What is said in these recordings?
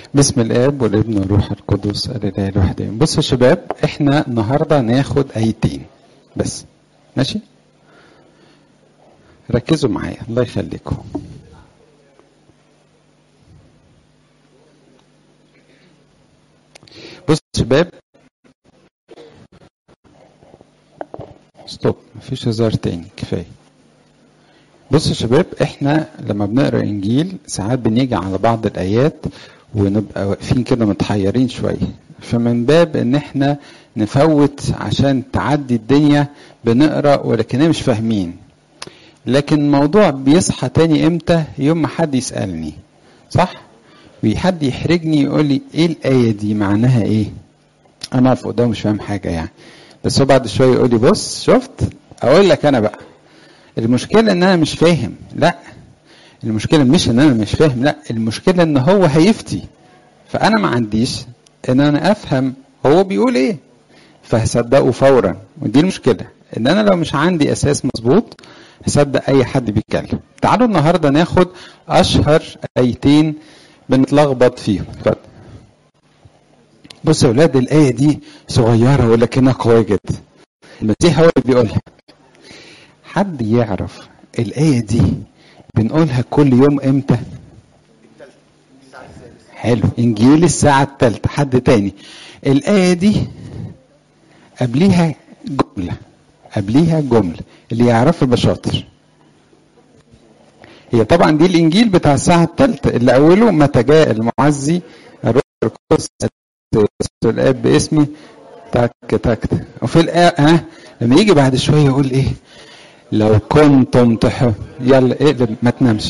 بسم الاب والابن والروح القدس الاله الواحد آمين. بصوا يا شباب احنا النهارده ناخد ايتين بس ماشي ركزوا معايا الله يخليكم بصوا يا شباب ستوب مفيش هزار تاني كفايه بصوا يا شباب احنا لما بنقرا انجيل ساعات بنيجي على بعض الايات ونبقى واقفين كده متحيرين شويه فمن باب ان احنا نفوت عشان تعدي الدنيا بنقرا ولكننا مش فاهمين لكن الموضوع بيصحى تاني امتى يوم ما حد يسالني صح وحد يحرجني يقول لي ايه الايه دي معناها ايه انا اقف قدامه مش فاهم حاجه يعني بس هو بعد شويه يقول لي بص شفت اقول لك انا بقى المشكله ان انا مش فاهم لا المشكله مش ان انا مش فاهم لا المشكله ان هو هيفتي فانا ما عنديش ان انا افهم هو بيقول ايه فهصدقه فورا ودي المشكله ان انا لو مش عندي اساس مظبوط هصدق اي حد بيتكلم تعالوا النهارده ناخد اشهر ايتين بنتلخبط فيهم اتفضل بصوا يا اولاد الايه دي صغيره ولكنها قويه جدا المسيح هو اللي بيقولها حد يعرف الآية دي بنقولها كل يوم امتى؟ حلو انجيل الساعة الثالثة حد تاني الآية دي قبليها جملة قبليها جملة اللي يعرف يبقى شاطر هي طبعا دي الانجيل بتاع الساعة الثالثة اللي اوله متى جاء المعزي الروح القدس الاب باسمي تك تك وفي الآية ها لما يجي بعد شوية يقول ايه لو كنتم تح يلا اقلب ما تنامش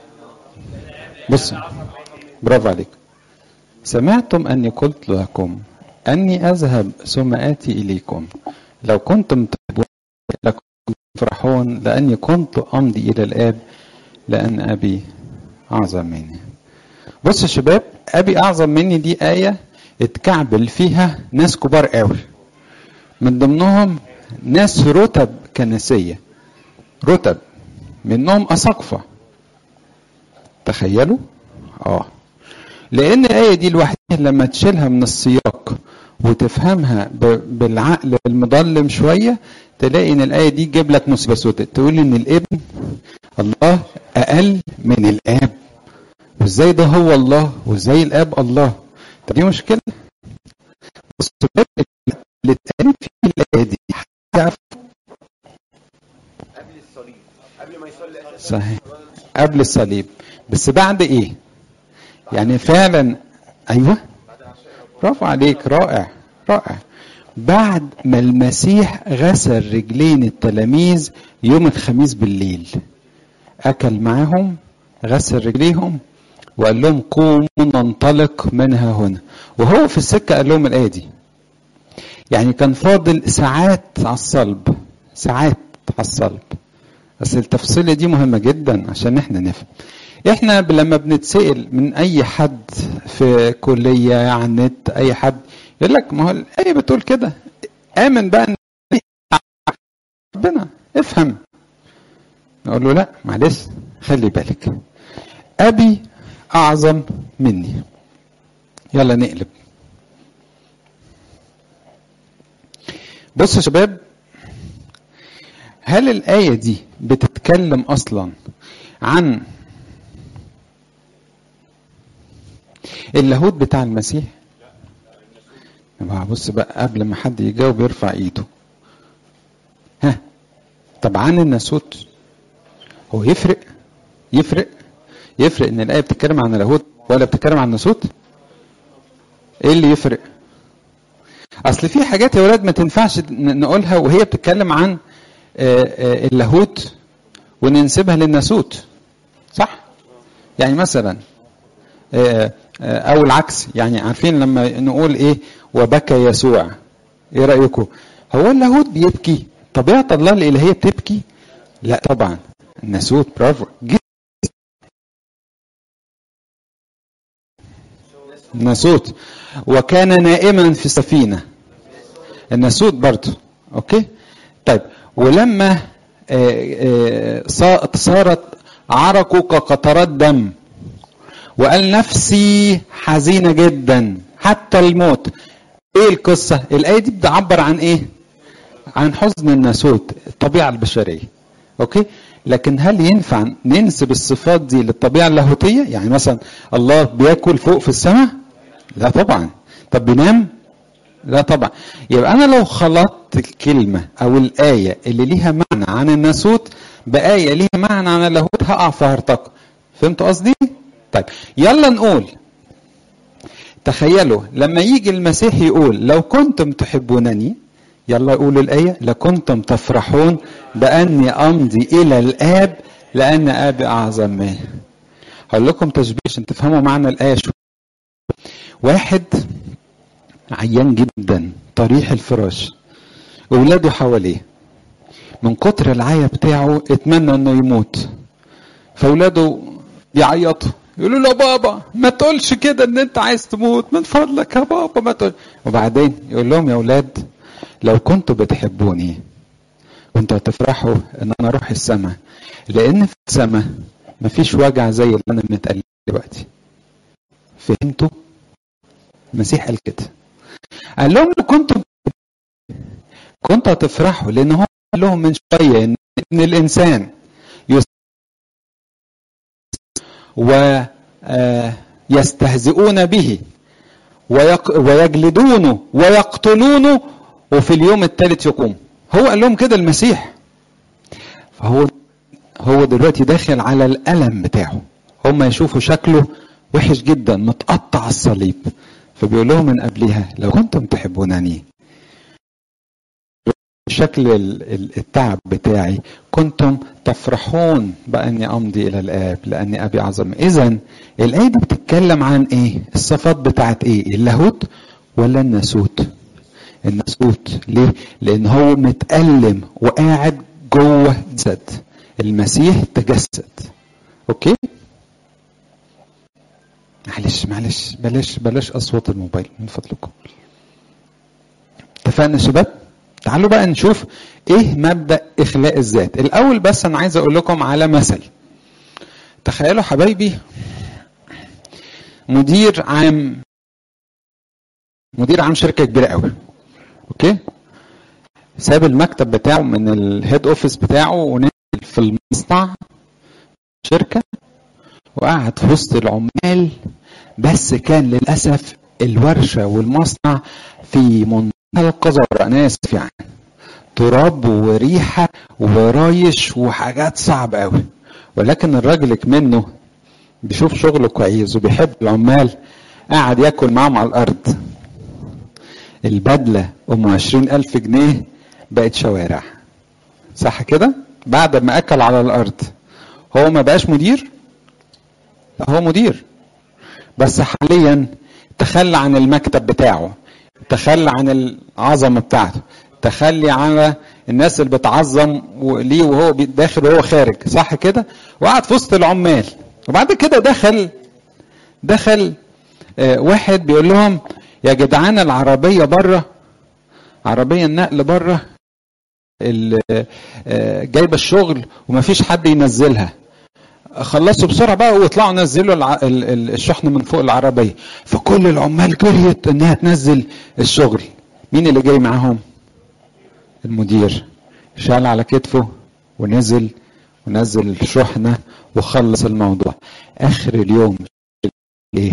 بص برافو عليك سمعتم اني قلت لكم اني اذهب ثم اتي اليكم لو كنتم تحبون لكم تفرحون لاني كنت امضي الى الاب لان ابي اعظم مني بص يا شباب ابي اعظم مني دي ايه اتكعبل فيها ناس كبار قوي من ضمنهم ناس رتب كنسيه رتب منهم أساقفة تخيلوا اه لأن الآية دي الوحيدة لما تشيلها من السياق وتفهمها بالعقل المضلم شوية تلاقي ان الآية دي تجيب لك مصيبة سوداء تقول ان الابن الله أقل من الآب وازاي ده هو الله وازاي الآب الله طب دي مشكلة بص اللي اتقال في الآية دي صحيح قبل الصليب بس بعد ايه يعني فعلا ايوه برافو عليك رائع رائع بعد ما المسيح غسل رجلين التلاميذ يوم الخميس بالليل اكل معاهم غسل رجليهم وقال لهم قوموا ننطلق منها هنا وهو في السكه قال لهم الايه دي يعني كان فاضل ساعات على الصلب ساعات على الصلب بس التفصيله دي مهمه جدا عشان احنا نفهم احنا لما بنتسال من اي حد في كليه على النت اي حد يقول لك ما هو الايه بتقول كده امن بقى ربنا افهم نقول له لا معلش خلي بالك ابي اعظم مني يلا نقلب بصوا يا شباب هل الآية دي بتتكلم أصلا عن اللاهوت بتاع المسيح؟ بص بقى قبل ما حد يجاوب يرفع ايده. ها طب عن الناسوت هو يفرق؟ يفرق؟ يفرق ان الآية بتتكلم عن اللاهوت ولا بتتكلم عن الناسوت؟ ايه اللي يفرق؟ اصل في حاجات يا ولاد ما تنفعش نقولها وهي بتتكلم عن اللاهوت وننسبها للناسوت صح يعني مثلا او العكس يعني عارفين لما نقول ايه وبكى يسوع ايه رايكم هو اللاهوت بيبكي طبيعه الله الالهيه بتبكي لا طبعا الناسوت برافو الناسوت وكان نائما في السفينه الناسوت برضه اوكي طيب ولما صارت عرقه كقطرات دم وقال نفسي حزينة جدا حتى الموت ايه القصة الآية دي بتعبر عن ايه عن حزن الناسوت الطبيعة البشرية اوكي لكن هل ينفع ننسب الصفات دي للطبيعة اللاهوتية يعني مثلا الله بياكل فوق في السماء لا طبعا طب بينام لا طبعا يبقى انا لو خلطت الكلمة او الآية اللي ليها معنى عن الناسوت بآية ليها معنى عن اللاهوت هقع في هرطقة فهمتوا قصدي طيب يلا نقول تخيلوا لما يجي المسيح يقول لو كنتم تحبونني يلا قولوا الآية لكنتم تفرحون بأني أمضي إلى الآب لأن أبي أعظم مني هقول لكم تشبيه عشان تفهموا معنى الآية شو واحد عيان جدا طريح الفراش وولاده حواليه من كتر العيا بتاعه اتمنى انه يموت فولاده بيعيطوا يقولوا له بابا ما تقولش كده ان انت عايز تموت من فضلك يا بابا ما تقول وبعدين يقول لهم يا اولاد لو كنتوا بتحبوني كنتوا هتفرحوا ان انا اروح السماء لان في السماء مفيش وجع زي اللي انا متقلق دلوقتي فهمتوا المسيح قال كده قال لهم لو كنتوا كنتوا هتفرحوا لان هو قال لهم من شويه ان ابن الانسان ويستهزئون به ويجلدونه ويقتلونه وفي اليوم الثالث يقوم هو قال لهم كده المسيح فهو هو دلوقتي داخل على الألم بتاعه هم يشوفوا شكله وحش جدا متقطع الصليب فبيقول لهم من قبلها لو كنتم تحبونني شكل التعب بتاعي كنتم تفرحون باني امضي الى الاب لاني ابي اعظم اذا الايه دي بتتكلم عن ايه الصفات بتاعت ايه اللاهوت ولا الناسوت الناسوت ليه لان هو متالم وقاعد جوه جسد المسيح تجسد اوكي معلش معلش بلاش بلاش اصوات الموبايل من فضلكم اتفقنا يا شباب تعالوا بقى نشوف ايه مبدا اخلاء الذات الاول بس انا عايز اقول لكم على مثل تخيلوا حبايبي مدير عام مدير عام شركه كبيره قوي اوكي ساب المكتب بتاعه من الهيد اوفيس بتاعه ونزل في المصنع شركه وقعد في وسط العمال بس كان للاسف الورشه والمصنع في منطقه القذر انا اسف يعني تراب وريحه ورايش وحاجات صعبه قوي ولكن الراجل منه بيشوف شغله كويس وبيحب العمال قاعد ياكل معاهم على الارض البدله ام عشرين الف جنيه بقت شوارع صح كده بعد ما اكل على الارض هو ما بقاش مدير هو مدير بس حاليا تخلى عن المكتب بتاعه تخلى عن العظمه بتاعته تخلي على الناس اللي بتعظم ليه وهو داخل وهو خارج صح كده وقعد في وسط العمال وبعد كده دخل دخل آه واحد بيقول لهم يا جدعان العربيه بره عربيه النقل بره آه جايبه الشغل ومفيش حد ينزلها خلصوا بسرعه بقى واطلعوا نزلوا الع... الشحن من فوق العربيه فكل العمال جريت انها تنزل الشغل مين اللي جاي معاهم المدير شال على كتفه ونزل ونزل الشحنه وخلص الموضوع اخر اليوم ايه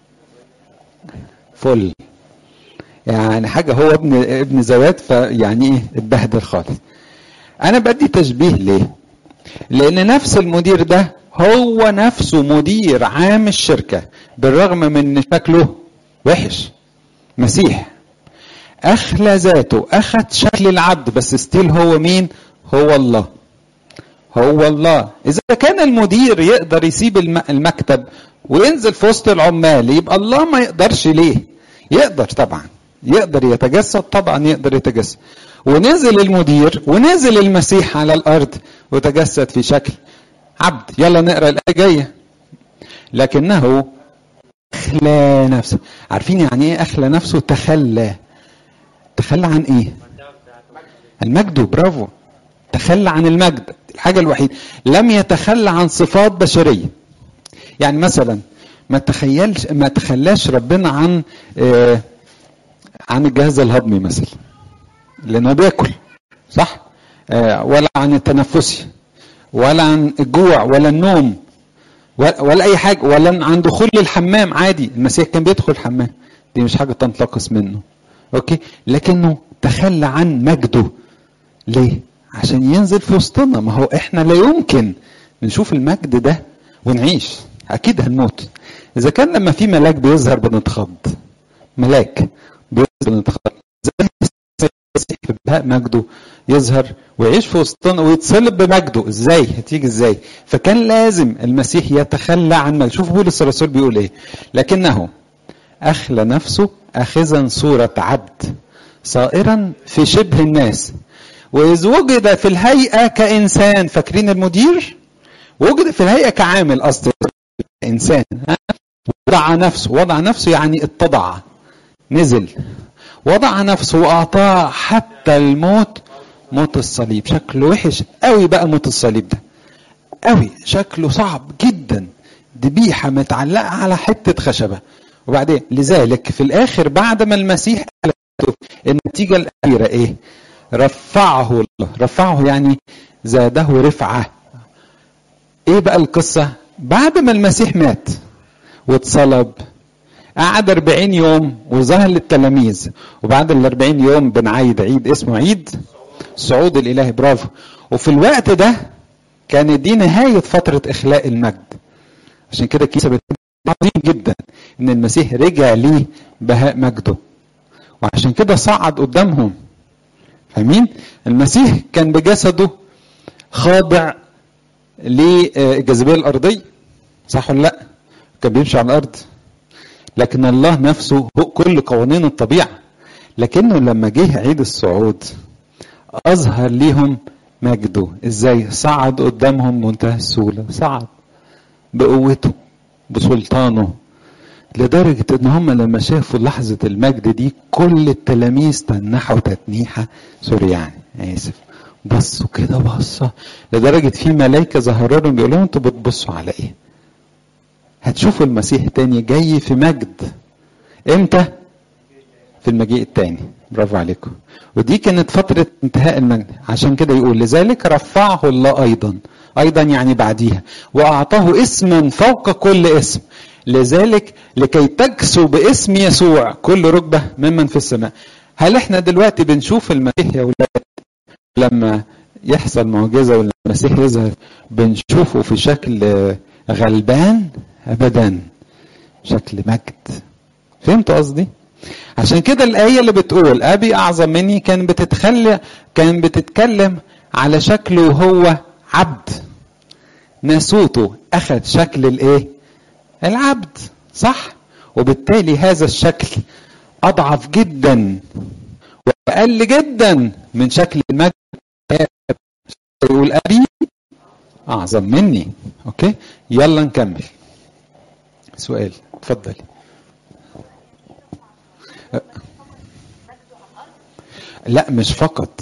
فل يعني حاجه هو ابن ابن زوات فيعني ايه اتبهدل خالص انا بدي تشبيه ليه لان نفس المدير ده هو نفسه مدير عام الشركة بالرغم من شكله وحش مسيح أخلى ذاته أخذ شكل العبد بس ستيل هو مين هو الله هو الله إذا كان المدير يقدر يسيب المكتب وينزل في وسط العمال يبقى الله ما يقدرش ليه يقدر طبعا يقدر يتجسد طبعا يقدر يتجسد ونزل المدير ونزل المسيح على الارض وتجسد في شكل عبد يلا نقرا الايه جايه لكنه اخلى نفسه عارفين يعني ايه اخلى نفسه تخلى تخلى عن ايه المجد برافو تخلى عن المجد الحاجه الوحيده لم يتخلى عن صفات بشريه يعني مثلا ما تخيلش ما تخلاش ربنا عن آه عن الجهاز الهضمي مثلا لانه بياكل صح آه ولا عن التنفسي ولا عن الجوع ولا النوم ولا, ولا اي حاجه ولا عن دخول الحمام عادي المسيح كان بيدخل الحمام دي مش حاجه تنتقص منه اوكي لكنه تخلى عن مجده ليه عشان ينزل في وسطنا ما هو احنا لا يمكن نشوف المجد ده ونعيش اكيد هنموت اذا كان لما في ملاك بيظهر بنتخض ملاك بيظهر بنتخض في بهاء مجده يظهر ويعيش في وسطنا ويتصلب بمجده ازاي هتيجي ازاي فكان لازم المسيح يتخلى عن مجده شوف بولس الرسول بيقول ايه لكنه اخلى نفسه اخذا صوره عبد صائرا في شبه الناس واذ وجد في الهيئه كانسان فاكرين المدير وجد في الهيئه كعامل قصدي انسان وضع نفسه وضع نفسه يعني اتضع نزل وضع نفسه واعطاه حتى الموت موت الصليب شكله وحش قوي بقى موت الصليب ده قوي شكله صعب جدا ذبيحه متعلقه على حته خشبه وبعدين لذلك في الاخر بعد ما المسيح النتيجه الاخيره ايه رفعه الله رفعه يعني زاده رفعه ايه بقى القصه بعد ما المسيح مات واتصلب قعد 40 يوم وظهر للتلاميذ وبعد ال 40 يوم بنعيد عيد اسمه عيد الصعود الالهي برافو وفي الوقت ده كانت دي نهايه فتره اخلاء المجد عشان كده الكنيسه عظيم جدا ان المسيح رجع ليه بهاء مجده وعشان كده صعد قدامهم فاهمين المسيح كان بجسده خاضع للجاذبيه الارضيه صح ولا لا كان بيمشي على الارض لكن الله نفسه هو كل قوانين الطبيعه لكنه لما جه عيد الصعود اظهر ليهم مجده ازاي صعد قدامهم منتهى السهوله صعد بقوته بسلطانه لدرجة ان هم لما شافوا لحظة المجد دي كل التلاميذ تنحوا تتنيحة سوري يعني اسف بصوا كده بصة لدرجة في ملايكة ظهروا لهم بيقول لهم انتوا بتبصوا على ايه؟ هتشوفوا المسيح تاني جاي في مجد امتى؟ في المجيء التاني برافو عليكم ودي كانت فترة انتهاء المجد عشان كده يقول لذلك رفعه الله أيضا أيضا يعني بعديها وأعطاه اسما فوق كل اسم لذلك لكي تكسو باسم يسوع كل ركبة ممن في السماء هل احنا دلوقتي بنشوف المسيح يا ولاد لما يحصل معجزة ولا المسيح يظهر بنشوفه في شكل غلبان أبدا شكل مجد فهمتوا قصدي؟ عشان كده الآية اللي بتقول أبي أعظم مني كان بتتخلى كان بتتكلم على شكله هو عبد ناسوته أخذ شكل الإيه؟ العبد صح؟ وبالتالي هذا الشكل أضعف جدا وأقل جدا من شكل المجد يقول أبي أعظم مني أوكي؟ يلا نكمل سؤال اتفضلي لا مش فقط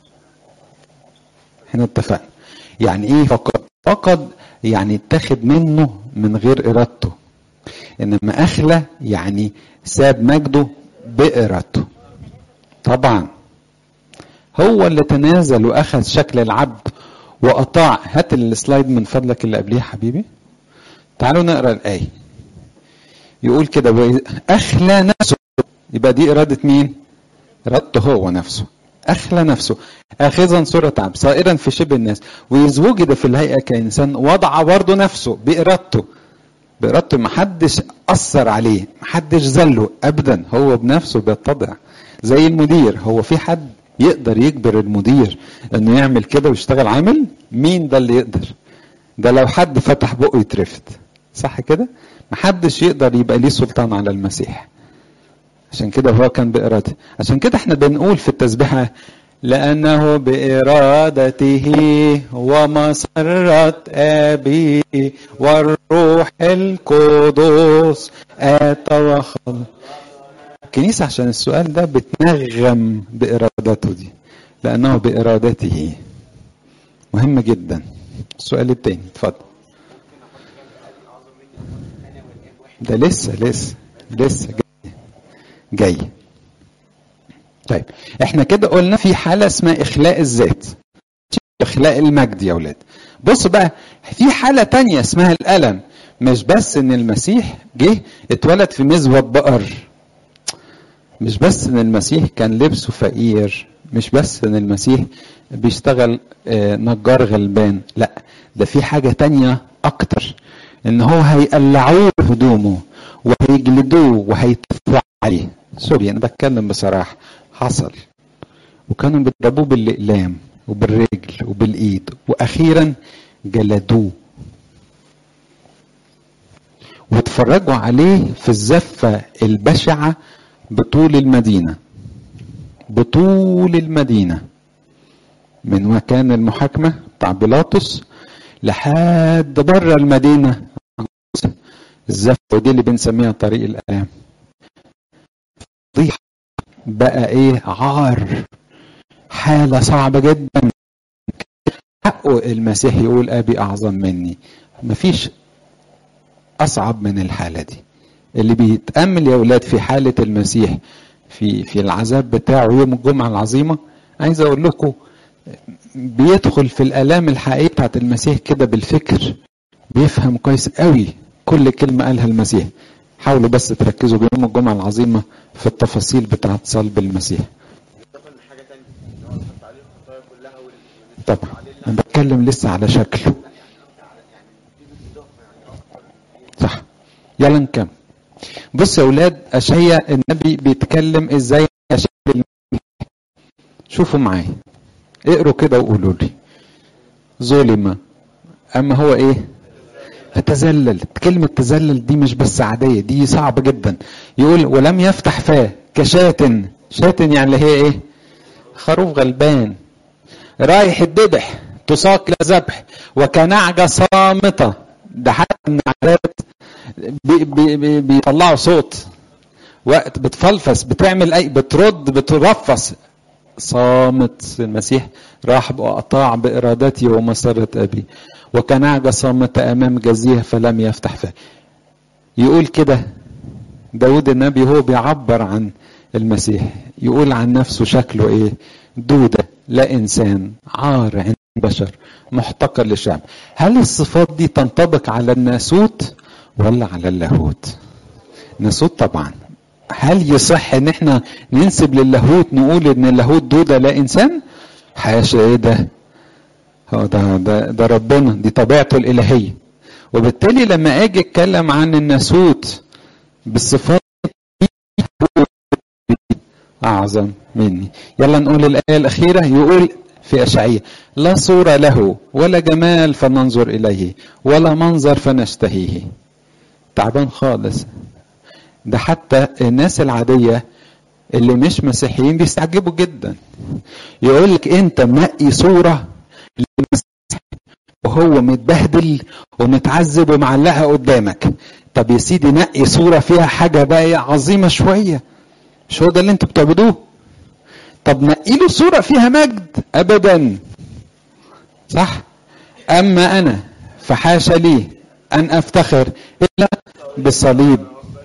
احنا اتفقنا يعني ايه فقط فقط يعني اتخذ منه من غير ارادته انما اخلى يعني ساب مجده بارادته طبعا هو اللي تنازل واخذ شكل العبد واطاع هات السلايد من فضلك اللي قبليه حبيبي تعالوا نقرا الايه يقول كده اخلى نفسه يبقى دي اراده مين ردته هو نفسه أخلى نفسه آخذا صورة عبد صائرا في شبه الناس وإذ وجد في الهيئة كإنسان وضع برضه نفسه بإرادته بإرادته محدش أثر عليه محدش زله أبدا هو بنفسه بيتضع زي المدير هو في حد يقدر يجبر المدير انه يعمل كده ويشتغل عامل مين ده اللي يقدر ده لو حد فتح بقه يترفد صح كده محدش يقدر يبقى ليه سلطان على المسيح عشان كده هو كان بإرادته عشان كده احنا بنقول في التسبيحة لأنه بإرادته ومسرة أبي والروح القدس آتى وخلق الكنيسة عشان السؤال ده بتنغم بإرادته دي لأنه بإرادته مهم جدا السؤال التاني اتفضل ده لسه لسه لسه جاي جاي طيب احنا كده قلنا في حالة اسمها اخلاء الذات اخلاء المجد يا اولاد بص بقى في حالة تانية اسمها الألم مش بس ان المسيح جه اتولد في مزوة بقر مش بس ان المسيح كان لبسه فقير مش بس ان المسيح بيشتغل نجار غلبان لا ده في حاجة تانية اكتر ان هو هيقلعوه هدومه وهيجلدوه وهيتفوا عليه سوري انا بتكلم بصراحة حصل وكانوا بيضربوه بالاقلام وبالرجل وبالايد واخيرا جلدوه واتفرجوا عليه في الزفة البشعة بطول المدينة بطول المدينة من مكان المحاكمة بتاع بيلاطس لحد بره المدينة الزفة ودي اللي بنسميها طريق الآلام فضيحة بقى ايه عار حالة صعبة جدا حقه المسيح يقول أبي أعظم مني مفيش أصعب من الحالة دي اللي بيتأمل يا أولاد في حالة المسيح في في العذاب بتاعه يوم الجمعة العظيمة عايز أقول لكم بيدخل في الآلام الحقيقية بتاعت المسيح كده بالفكر بيفهم كويس قوي كل كلمة قالها المسيح حاولوا بس تركزوا بيوم الجمعة العظيمة في التفاصيل بتاعت صلب المسيح طبعا انا بتكلم لسه على شكله صح يلا نكمل بص يا اولاد اشعيا النبي بيتكلم ازاي اشعيا شوفوا معايا اقروا كده وقولوا لي ظلم اما هو ايه تذلل كلمة تذلل دي مش بس عادية دي صعبة جدا يقول ولم يفتح فاه كشاة شاة يعني اللي هي ايه خروف غلبان رايح الذبح تساق لذبح وكنعجة صامتة ده حتى النعجات بي بي بي بيطلعوا صوت وقت بتفلفس بتعمل اي بترد بترفس صامت المسيح راح وأطاع بإرادتي ومسرة أبي وكنعجة صامتة أمام جزيه فلم يفتح فاه يقول كده داود النبي هو بيعبر عن المسيح يقول عن نفسه شكله ايه دودة لا إنسان عار عند البشر محتقر للشعب هل الصفات دي تنطبق على الناسوت ولا على اللاهوت ناسوت طبعا هل يصح ان احنا ننسب للاهوت نقول ان اللاهوت دودة لا انسان حاشا ايه ده هو ده, ده ده ربنا دي طبيعته الالهيه وبالتالي لما اجي اتكلم عن الناسوت بالصفات اعظم مني يلا نقول الايه الاخيره يقول في اشعياء لا صوره له ولا جمال فننظر اليه ولا منظر فنشتهيه تعبان خالص ده حتى الناس العاديه اللي مش مسيحيين بيستعجبوا جدا يقول لك انت منقي صوره وهو متبهدل ومتعذب ومعلقها قدامك طب يا سيدي نقي صوره فيها حاجه بقى عظيمه شويه مش هو ده اللي انتوا بتعبدوه طب نقي له صوره فيها مجد ابدا صح اما انا فحاشا لي ان افتخر الا بصليب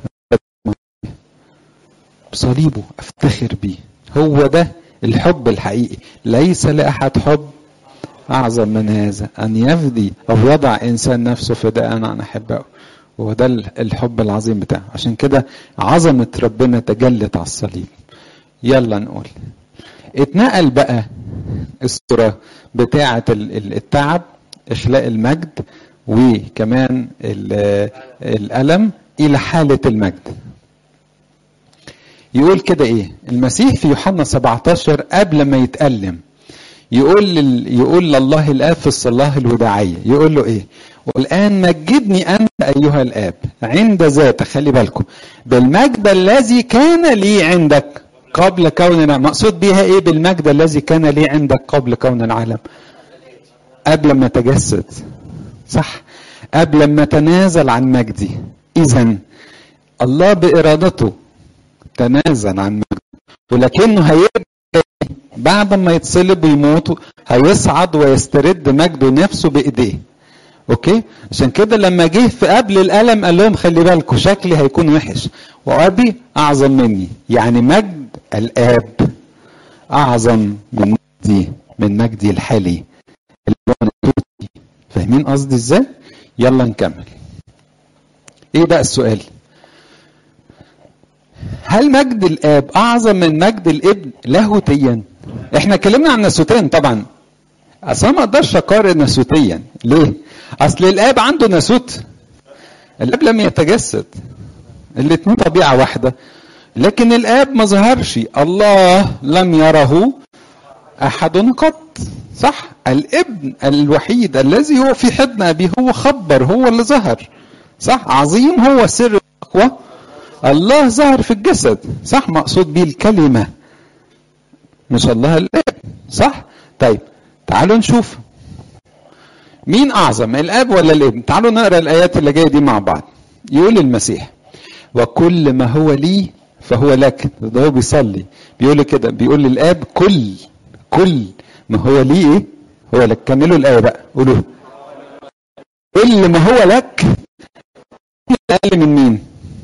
بصليبه افتخر بيه هو ده الحب الحقيقي ليس لاحد حب اعظم من هذا ان يفدي او يضع انسان نفسه فداء عن احبائه وهو ده الحب العظيم بتاعه عشان كده عظمه ربنا تجلت على الصليب يلا نقول اتنقل بقى الصوره بتاعه التعب اخلاء المجد وكمان الالم الى حاله المجد يقول كده ايه المسيح في يوحنا 17 قبل ما يتألم يقول لل... يقول لله الاب في الصلاه الوداعيه يقول له ايه والان مجدني انت ايها الاب عند ذاتك خلي بالكم بالمجد الذي كان لي عندك قبل كون العالم مقصود بيها ايه بالمجد الذي كان لي عندك قبل كون العالم قبل ما تجسد صح قبل ما تنازل عن مجدي اذا الله بارادته تنازل عن مجده ولكنه هيرجع بعد ما يتصلب ويموت هيصعد ويسترد مجده نفسه بايديه اوكي عشان كده لما جه في قبل الالم قال لهم خلي بالكم شكلي هيكون وحش وابي اعظم مني يعني مجد الاب اعظم من مجدي من مجدي الحالي اللي هو ناسوتي فاهمين قصدي ازاي يلا نكمل ايه بقى السؤال هل مجد الاب اعظم من مجد الابن لاهوتيا احنا اتكلمنا عن ناسوتين طبعا اصل ما اقدرش اقارن ناسوتيا ليه اصل الاب عنده ناسوت الاب لم يتجسد الاثنين طبيعه واحده لكن الاب ما ظهرش الله لم يره احد قط صح الابن الوحيد الذي هو في حضن ابيه هو خبر هو اللي ظهر صح عظيم هو سر التقوى الله ظهر في الجسد صح مقصود به الكلمه مش الله الاب صح طيب تعالوا نشوف مين اعظم الاب ولا الابن تعالوا نقرا الايات اللي جايه دي مع بعض يقول المسيح وكل ما هو لي فهو لك ده هو بيصلي بيقول كده بيقول للاب كل كل ما هو لي ايه هو لك كملوا الايه بقى قولوا كل ما هو لك اقل من مين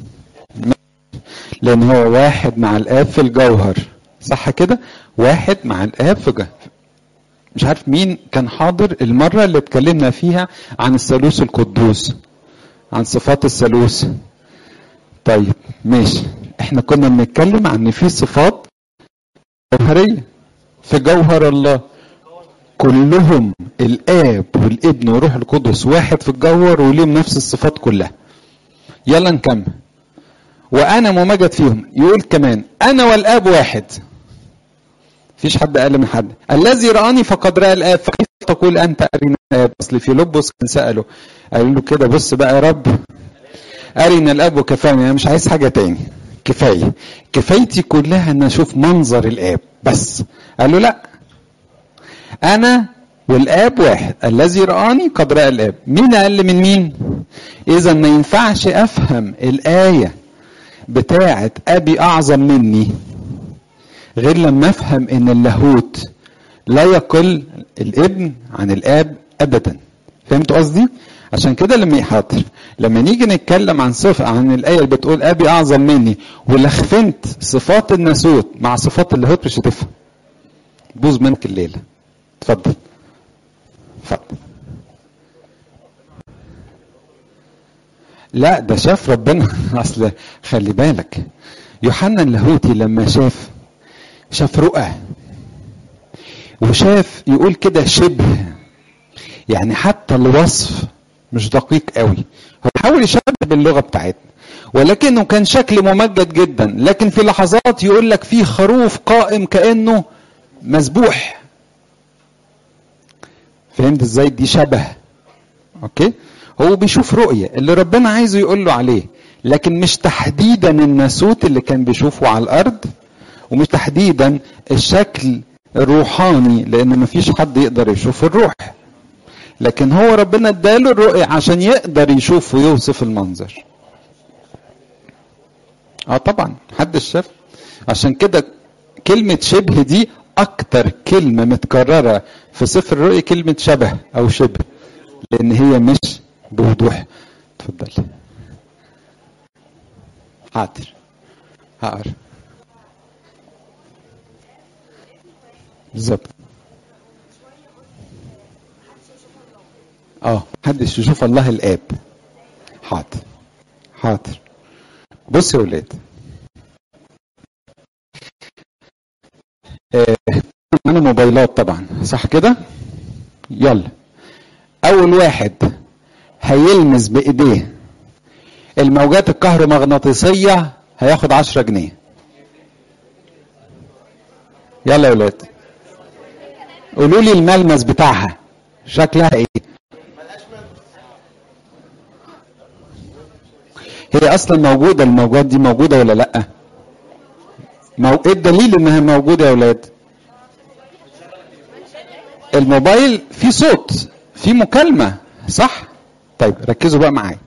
لان هو واحد مع الاب في الجوهر صح كده واحد مع الاب في الجوهر مش عارف مين كان حاضر المرة اللي اتكلمنا فيها عن الثالوث القدوس عن صفات الثالوث طيب ماشي احنا كنا بنتكلم عن ان في صفات جوهرية في جوهر الله كلهم الاب والابن والروح القدس واحد في الجوهر وليهم نفس الصفات كلها يلا نكمل وانا ممجد فيهم يقول كمان انا والاب واحد فيش حد اقل من حد الذي رآني فقد رأى الآب فكيف تقول أنت أرنا الآب أصل في لبس كان سأله قال له كده بص بقى يا رب أرنا الآب وكفاني أنا مش عايز حاجة تاني كفاية كفايتي كلها أن أشوف منظر الآب بس قال له لا أنا والآب واحد الذي رآني قد رأى الآب مين أقل من مين إذا ما ينفعش أفهم الآية بتاعة أبي أعظم مني غير لما افهم ان اللاهوت لا يقل الابن عن الاب ابدا فهمت قصدي عشان كده لما يحاضر لما نيجي نتكلم عن صفة عن الآية اللي بتقول أبي أعظم مني ولخفنت صفات الناسوت مع صفات اللاهوت مش هتفهم بوظ منك الليلة اتفضل اتفضل لا ده شاف ربنا اصل خلي بالك يوحنا اللاهوتي لما شاف شاف رؤى وشاف يقول كده شبه يعني حتى الوصف مش دقيق قوي هو حاول يشبه باللغه بتاعتنا ولكنه كان شكل ممجد جدا لكن في لحظات يقول لك في خروف قائم كانه مذبوح فهمت ازاي دي شبه اوكي هو بيشوف رؤية اللي ربنا عايزه يقول له عليه لكن مش تحديدا الناسوت اللي كان بيشوفه على الارض ومش تحديدا الشكل الروحاني لان مفيش حد يقدر يشوف الروح لكن هو ربنا اداله الرؤية عشان يقدر يشوف ويوصف المنظر اه طبعا محدش شاف عشان كده كلمة شبه دي أكتر كلمة متكررة في سفر الرؤيا كلمة شبه أو شبه لأن هي مش بوضوح اتفضلي حاضر هقرا بالظبط اه محدش يشوف الله الاب حاضر حاضر بص يا ولاد آه، معانا موبايلات طبعا صح كده يلا اول واحد هيلمس بايديه الموجات الكهرومغناطيسيه هياخد 10 جنيه يلا يا ولاد قولوا لي الملمس بتاعها شكلها ايه هي اصلا موجوده الموجات دي موجوده ولا لا مو... ايه الدليل انها موجوده يا ولاد الموبايل فيه صوت فيه مكالمه صح طيب ركزوا بقى معايا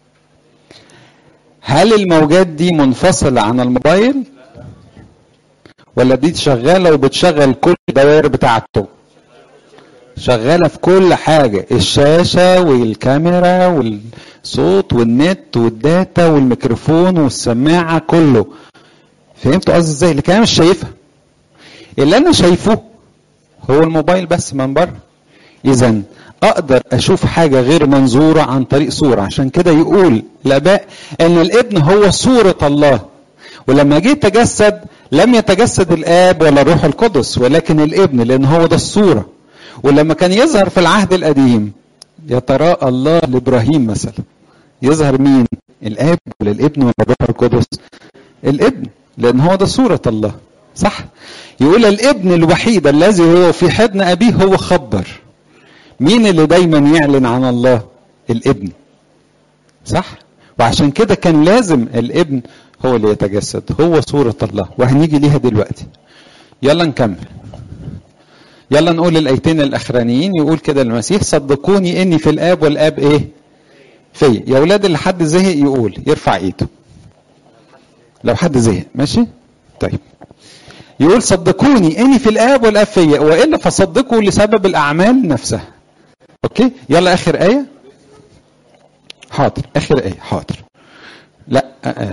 هل الموجات دي منفصله عن الموبايل ولا دي شغاله وبتشغل كل الدوائر بتاعته شغالة في كل حاجة الشاشة والكاميرا والصوت والنت والداتا والميكروفون والسماعة كله فهمتوا قصدي ازاي لكن انا مش شايفها اللي انا شايفه هو الموبايل بس من بره اذا اقدر اشوف حاجه غير منظوره عن طريق صوره عشان كده يقول الاباء ان الابن هو صوره الله ولما جه تجسد لم يتجسد الاب ولا الروح القدس ولكن الابن لان هو ده الصوره ولما كان يظهر في العهد القديم يتراءى الله لابراهيم مثلا يظهر مين الاب ولا الابن ولا الروح القدس الابن لان هو ده صوره الله صح يقول الابن الوحيد الذي هو في حضن ابيه هو خبر مين اللي دايما يعلن عن الله الابن صح وعشان كده كان لازم الابن هو اللي يتجسد هو صورة الله وهنيجي ليها دلوقتي يلا نكمل يلا نقول الايتين الاخرانيين يقول كده المسيح صدقوني اني في الاب والاب ايه في يا اولاد اللي حد زهق يقول يرفع ايده لو حد زهق ماشي طيب يقول صدقوني اني في الاب والاب فيا والا فصدقوا لسبب الاعمال نفسها اوكي يلا اخر ايه حاضر اخر ايه حاضر لا آه.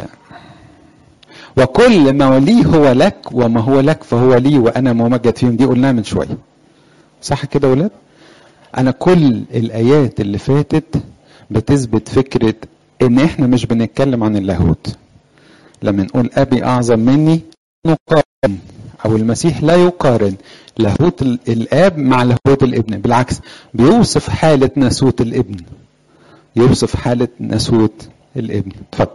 وكل ما لي هو لك وما هو لك فهو لي وانا ممجد فيهم دي قلناها من شويه صح كده يا ولاد انا كل الايات اللي فاتت بتثبت فكره ان احنا مش بنتكلم عن اللاهوت لما نقول ابي اعظم مني نقارن او المسيح لا يقارن لاهوت الاب مع لاهوت الابن بالعكس بيوصف حاله ناسوت الابن يوصف حاله ناسوت الابن اتفضل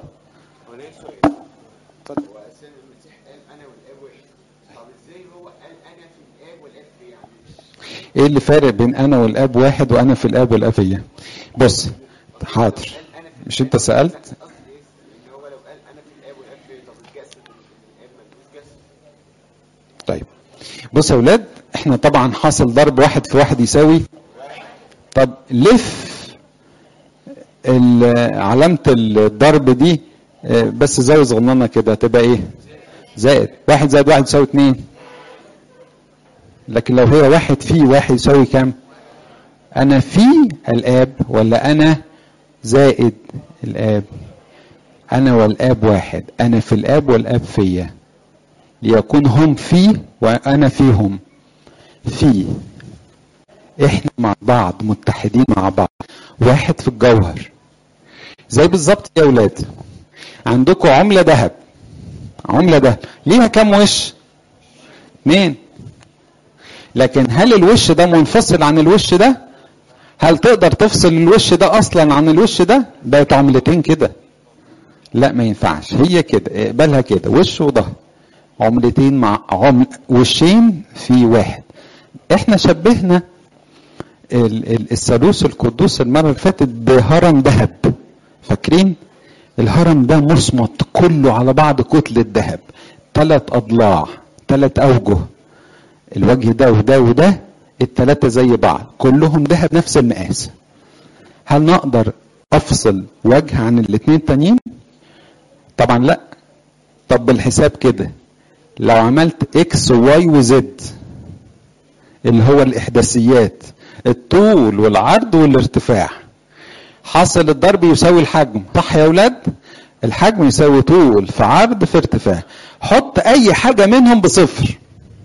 ايه اللي فارق بين انا والاب واحد وانا في الاب والاب فيا بص حاضر مش انت سالت طيب بص يا اولاد احنا طبعا حاصل ضرب واحد في واحد يساوي طب لف علامة الضرب دي بس زاوية صغننة كده تبقى ايه زائد واحد زائد واحد يساوي اتنين لكن لو هي واحد في واحد يساوي كام انا في الاب ولا انا زائد الاب انا والاب واحد انا في الاب والاب فيا ليكون هم في وانا فيهم في احنا مع بعض متحدين مع بعض واحد في الجوهر زي بالظبط يا اولاد عندكم عملة ذهب عملة ذهب ليها كام وش اتنين لكن هل الوش ده منفصل عن الوش ده هل تقدر تفصل الوش ده اصلا عن الوش ده بقت عملتين كده لا ما ينفعش هي كده اقبلها كده وش وظهر عملتين مع عمل وشين في واحد احنا شبهنا الثالوث القدوس المره اللي فاتت بهرم ذهب فاكرين الهرم ده مصمت كله على بعض كتلة ذهب ثلاث أضلاع ثلاث أوجه الوجه ده وده وده الثلاثة زي بعض كلهم ذهب نفس المقاس هل نقدر أفصل وجه عن الاثنين التانيين؟ طبعا لا طب بالحساب كده لو عملت اكس وواي وزد اللي هو الاحداثيات الطول والعرض والارتفاع حاصل الضرب يساوي الحجم صح يا اولاد الحجم يساوي طول في عرض في ارتفاع حط اي حاجه منهم بصفر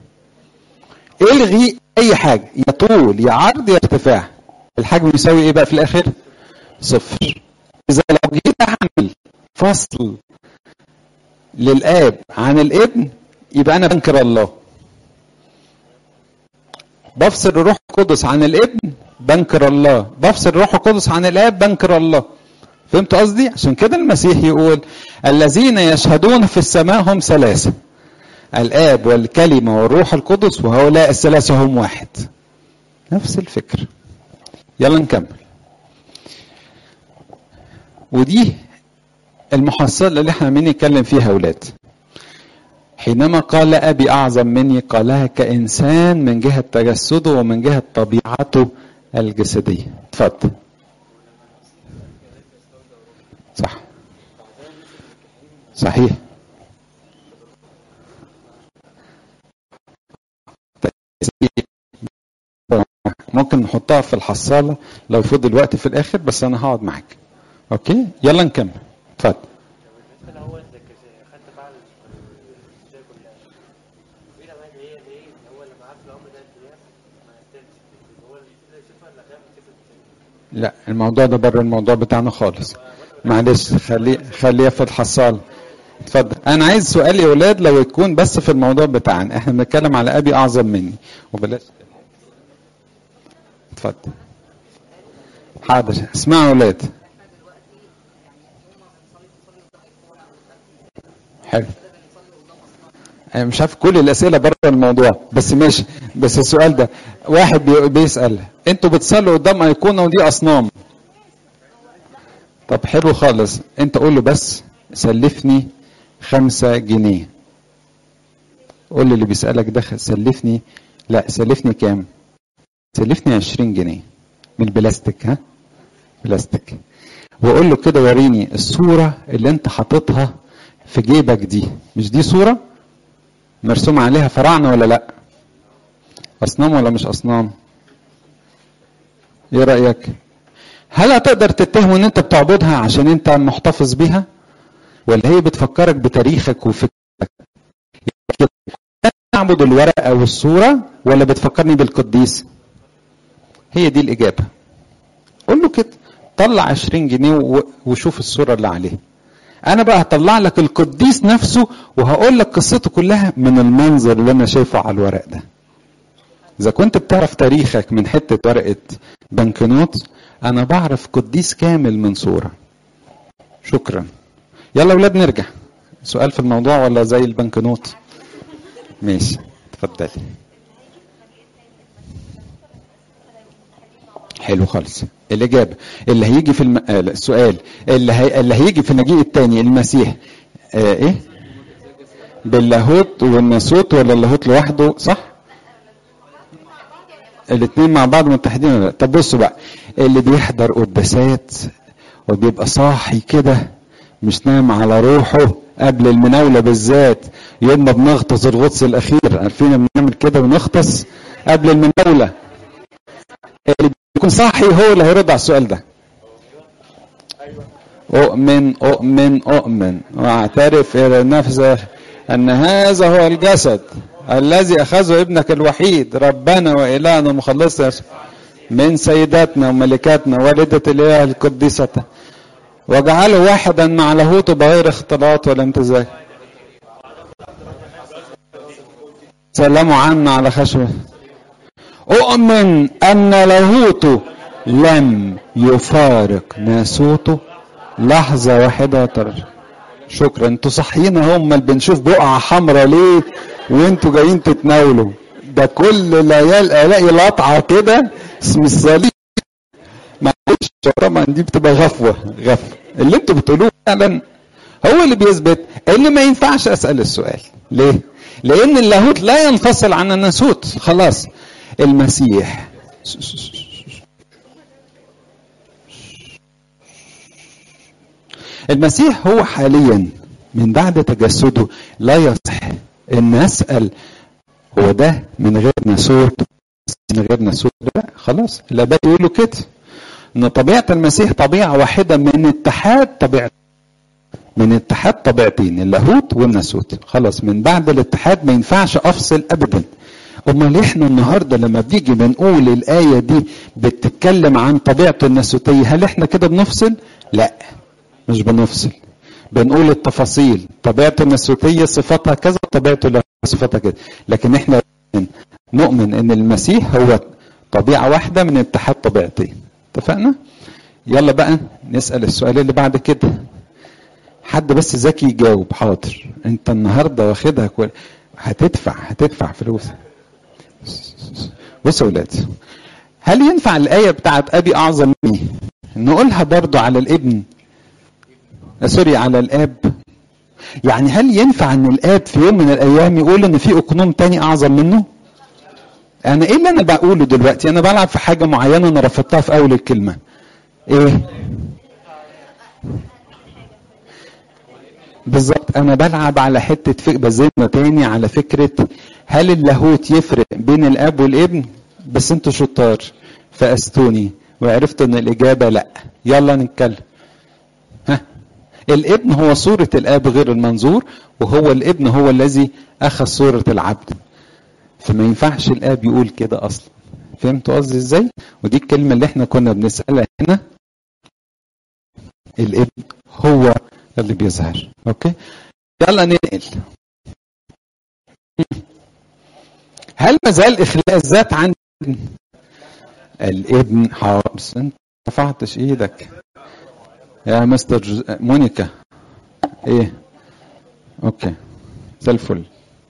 الغي اي حاجه يا طول يا عرض يا ارتفاع الحجم يساوي ايه بقى في الاخر صفر اذا لو جيت اعمل فصل للاب عن الابن يبقى انا بنكر الله بفصل الروح القدس عن الابن بنكر الله بفصل الروح القدس عن الاب بنكر الله فهمت قصدي عشان كده المسيح يقول الذين يشهدون في السماء هم ثلاثه الاب والكلمه والروح القدس وهؤلاء الثلاثه هم واحد نفس الفكر يلا نكمل ودي المحصله اللي احنا عمالين نتكلم فيها اولاد حينما قال أبي أعظم مني قالها كإنسان من جهة تجسده ومن جهة طبيعته الجسدية اتفضل صح صحيح ممكن نحطها في الحصاله لو فضل وقت في الاخر بس انا هقعد معاك اوكي يلا نكمل اتفضل بالنسبه لاول زي كده خدت بعض الاشياء كلها في نوعيه هي ايه اللي هو لما عارف الامر ده القياس ما يستاهلش هو اللي يشوفها اللي خاف يشوفها لا الموضوع ده بره الموضوع بتاعنا خالص معلش خليه خليها في الحصاله اتفضل انا عايز سؤال يا ولاد لو يكون بس في الموضوع بتاعنا احنا بنتكلم على ابي اعظم مني وبلاش اتفضل حاضر اسمعوا يا ولاد حلو انا مش عارف كل الاسئله بره الموضوع بس ماشي بس السؤال ده واحد بي- بيسال انتوا بتصلوا قدام ايقونه ودي اصنام طب حلو خالص انت قول له بس سلفني خمسة جنيه قول لي اللي بيسألك ده سلفني لا سلفني كام سلفني عشرين جنيه من البلاستيك ها بلاستيك وقول له كده وريني الصورة اللي انت حاططها في جيبك دي مش دي صورة مرسوم عليها فراعنة ولا لا أصنام ولا مش أصنام ايه رأيك هل هتقدر تتهم ان انت بتعبدها عشان انت محتفظ بيها ولا هي بتفكرك بتاريخك وفكرك اعبد الورقه والصوره ولا بتفكرني بالقديس هي دي الاجابه قول له كده طلع 20 جنيه و- وشوف الصوره اللي عليها انا بقى هطلع لك القديس نفسه وهقول لك قصته كلها من المنظر اللي انا شايفه على الورق ده اذا كنت بتعرف تاريخك من حته ورقه بنكنوت انا بعرف قديس كامل من صوره شكرا يلا اولاد نرجع سؤال في الموضوع ولا زي البنكنوت ماشي اتفضلي حلو خالص الإجابة اللي هيجي في الم... آه لا، السؤال اللي, هي... اللي هيجي في المجيء الثاني المسيح آه إيه؟ باللاهوت والناسوت ولا اللاهوت لوحده صح؟ الاثنين مع بعض متحدين ولا لا؟ طب بصوا بقى اللي بيحضر قداسات وبيبقى صاحي كده مش نايم على روحه قبل المناولة بالذات يوم ما بنغطس الغطس الأخير عارفين لما بنعمل كده ونغطس قبل المناولة اللي بيكون صاحي هو اللي هيرد على السؤال ده أؤمن أؤمن أؤمن وأعترف إلى نفسه أن هذا هو الجسد الذي أخذه ابنك الوحيد ربنا وإلهنا ومخلصنا يسوع من سيداتنا وملكاتنا والدة الإله القديسة وجعله واحدا مع لاهوته بغير اختلاط ولا امتزاج سلموا عنا على خشبه أؤمن أن لاهوته لم يفارق ناسوته لحظة واحدة ترى شكرا انتوا صحيين اهو امال بنشوف بقعة حمراء ليه وانتوا جايين تتناولوا ده كل ليال الاقي لطعة كده اسم الصليب معلش طبعا دي بتبقى غفوة غفوة اللي انتوا بتقولوه فعلا هو اللي بيثبت ان ما ينفعش اسال السؤال ليه لان اللاهوت لا ينفصل عن الناسوت خلاص المسيح المسيح هو حاليا من بعد تجسده لا يصح ان اسال هو ده من غير ناسوت من غير ناسوت لا خلاص الاباء يقولوا كده ان طبيعه المسيح طبيعه واحده من اتحاد طبيعه من اتحاد طبيعتين اللاهوت والناسوت خلاص من بعد الاتحاد ما ينفعش افصل ابدا امال احنا النهارده لما بنيجي بنقول الايه دي بتتكلم عن طبيعته الناسوتيه هل احنا كده بنفصل لا مش بنفصل بنقول التفاصيل طبيعته الناسوتيه صفاتها كذا طبيعته اللاهوتية صفاتها كده لكن احنا نؤمن ان المسيح هو طبيعه واحده من اتحاد طبيعتين اتفقنا يلا بقى نسال السؤال اللي بعد كده حد بس ذكي يجاوب حاضر انت النهارده واخدها كل هتدفع هتدفع فلوس بصوا يا ولاد هل ينفع الآية بتاعت أبي أعظم مني نقولها برضو على الابن سوري على الآب يعني هل ينفع ان الآب في يوم من الأيام يقول ان في أقنوم تاني أعظم منه أنا إيه اللي أنا بقوله دلوقتي أنا بلعب في حاجة معينة أنا رفضتها في أول الكلمة إيه بالظبط انا بلعب على حته فك... بزن تاني على فكره هل اللاهوت يفرق بين الاب والابن بس انتوا شطار فاستوني وعرفت ان الاجابه لا يلا نتكلم ها الابن هو صورة الاب غير المنظور وهو الابن هو الذي اخذ صورة العبد فما ينفعش الاب يقول كده اصلا فهمتوا قصدي ازاي ودي الكلمة اللي احنا كنا بنسألها هنا الابن هو اللي بيظهر اوكي يلا ننقل هل ما زال اخلاء الذات عند الابن حابس انت ما رفعتش ايدك يا مستر جز... مونيكا ايه اوكي زي الفل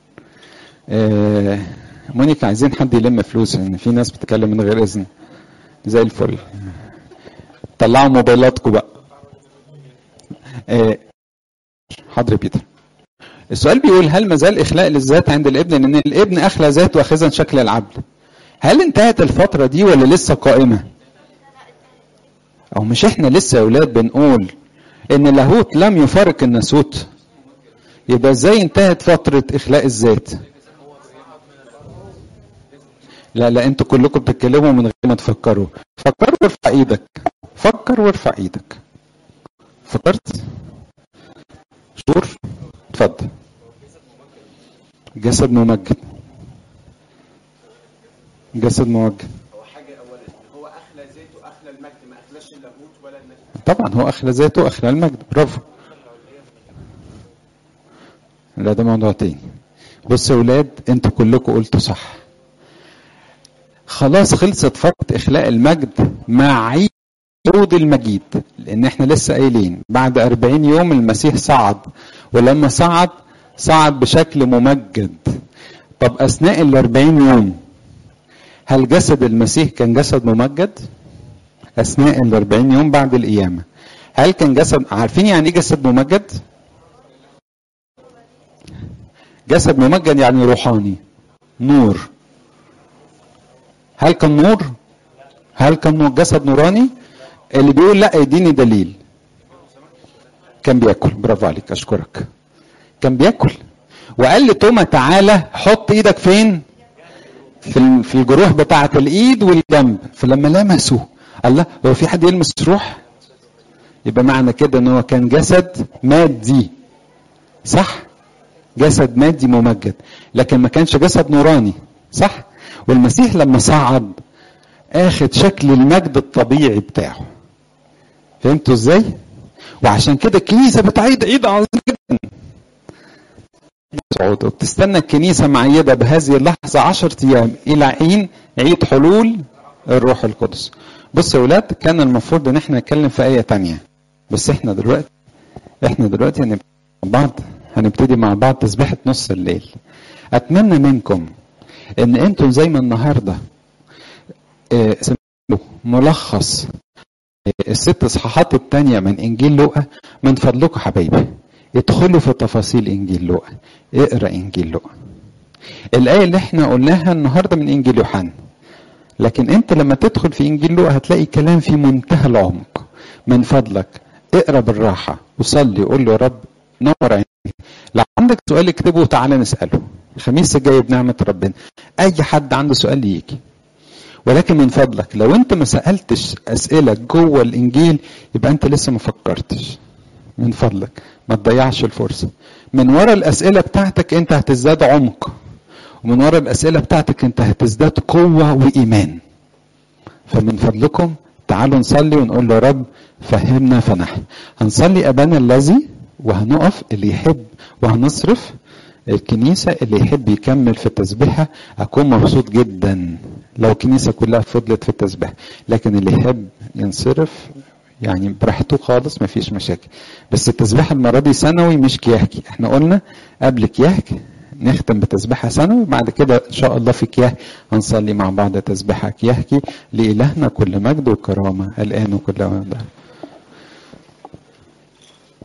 آه مونيكا عايزين حد يلم فلوس لان يعني في ناس بتتكلم من غير اذن زي الفل طلعوا موبايلاتكم بقى آه حاضر يا بيتر السؤال بيقول هل ما زال اخلاء للذات عند الابن لان الابن اخلى ذاته واخذا شكل العبد هل انتهت الفتره دي ولا لسه قائمه او مش احنا لسه يا اولاد بنقول ان اللاهوت لم يفارق الناسوت يبقى ازاي انتهت فتره اخلاء الذات لا لا انتوا كلكم بتتكلموا من غير ما تفكروا فكر وارفع ايدك فكر وارفع ايدك فكرت شور اتفضل جسد ممجد جسد ممجد هو حاجه اولا هو اخلى ذاته اخلى المجد ما اخلاش اللاهوت ولا المجد طبعا هو اخلى ذاته اخلى المجد برافو لا ده موضوع تاني بصوا يا ولاد انتوا كلكم قلتوا صح خلاص خلصت فترة إخلاء المجد مع عيد عود المجيد لأن احنا لسه قايلين بعد أربعين يوم المسيح صعد ولما صعد صعد بشكل ممجد طب أثناء الأربعين يوم هل جسد المسيح كان جسد ممجد؟ أثناء الأربعين يوم بعد القيامة هل كان جسد عارفين يعني إيه جسد ممجد؟ جسد ممجد يعني روحاني نور هل كان نور؟ هل كان جسد نوراني؟ اللي بيقول لا يديني دليل كان بياكل برافو عليك اشكرك كان بياكل وقال لتوما تعالى حط ايدك فين في في الجروح بتاعه الايد والجنب فلما لمسه الله هو في حد يلمس روح يبقى معنى كده ان هو كان جسد مادي صح جسد مادي ممجد لكن ما كانش جسد نوراني صح والمسيح لما صعد اخد شكل المجد الطبيعي بتاعه فهمتوا ازاي وعشان كده الكنيسه بتعيد عيد عظيم جدا صعود وبتستنى الكنيسه معيده بهذه اللحظه عشرة ايام الى حين عيد حلول الروح القدس بص يا ولاد كان المفروض ان احنا نتكلم في ايه تانية بس احنا دلوقتي احنا دلوقتي هنبتدي مع بعض هنبتدي مع بعض تسبيحه نص الليل اتمنى منكم ان انتم زي ما النهارده اه ملخص الست اصحاحات التانية من انجيل لوقا من فضلكم حبايبي ادخلوا في تفاصيل انجيل لوقا اقرا انجيل لوقا الايه اللي احنا قلناها النهارده من انجيل يوحنا لكن انت لما تدخل في انجيل لوقا هتلاقي كلام في منتهى العمق من فضلك اقرا بالراحه وصلي وقول له يا رب نور عيني لو عندك سؤال اكتبه وتعالى نساله الخميس الجاي بنعمه ربنا اي حد عنده سؤال يجي ولكن من فضلك لو انت ما سالتش اسئله جوه الانجيل يبقى انت لسه ما فكرتش من فضلك ما تضيعش الفرصه من ورا الاسئله بتاعتك انت هتزداد عمق ومن ورا الاسئله بتاعتك انت هتزداد قوه وايمان فمن فضلكم تعالوا نصلي ونقول له يا رب فهمنا فنحن هنصلي ابانا الذي وهنقف اللي يحب وهنصرف الكنيسة اللي يحب يكمل في التسبيحة أكون مبسوط جدا لو الكنيسة كلها فضلت في التسبيحة لكن اللي يحب ينصرف يعني براحته خالص مفيش مشاكل بس التسبيحة المرة دي سنوي مش كياهكي احنا قلنا قبل كياهك نختم بتسبيحة سنوي بعد كده إن شاء الله في كياه هنصلي مع بعض تسبيحة كياهكي لإلهنا كل مجد وكرامة الآن وكل وقت